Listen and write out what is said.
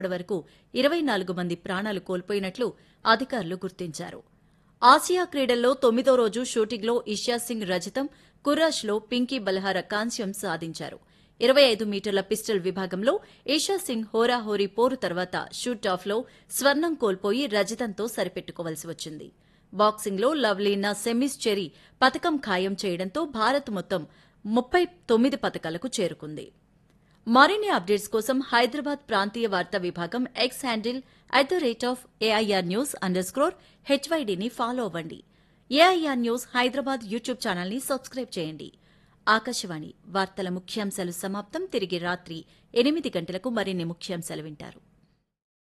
వరకు ఇరవై నాలుగు మంది ప్రాణాలు కోల్పోయినట్లు అధికారులు గుర్తించారు ఆసియా క్రీడల్లో తొమ్మిదో రోజు షూటింగ్లో ఇషా సింగ్ రజతం కురాష్లో పింకీ బల్హార కాంస్యం సాధించారు ఇరవై ఐదు మీటర్ల పిస్టల్ విభాగంలో ఇషా సింగ్ హోరాహోరీ పోరు తర్వాత షూట్ ఆఫ్లో స్వర్ణం కోల్పోయి రజతంతో సరిపెట్టుకోవలసి వచ్చింది బాక్సింగ్లో లవ్లీనా సెమీస్ చెరీ పథకం ఖాయం చేయడంతో భారత్ మొత్తం ముప్పై తొమ్మిది పథకాలకు చేరుకుంది మరిన్ని అప్డేట్స్ కోసం హైదరాబాద్ ప్రాంతీయ వార్తా విభాగం X handle at the rate of AIR news underscore స్క్రోర్ హెచ్వైడీని ఫాలో అవ్వండి ఏఐఆర్ న్యూస్ హైదరాబాద్ యూట్యూబ్ ఛానల్ని సబ్స్క్రైబ్ చేయండి ఆకాశవాణి వార్తల ముఖ్యాంశాలు సమాప్తం తిరిగి రాత్రి ఎనిమిది గంటలకు మరిన్ని ముఖ్యాంశాలు వింటారు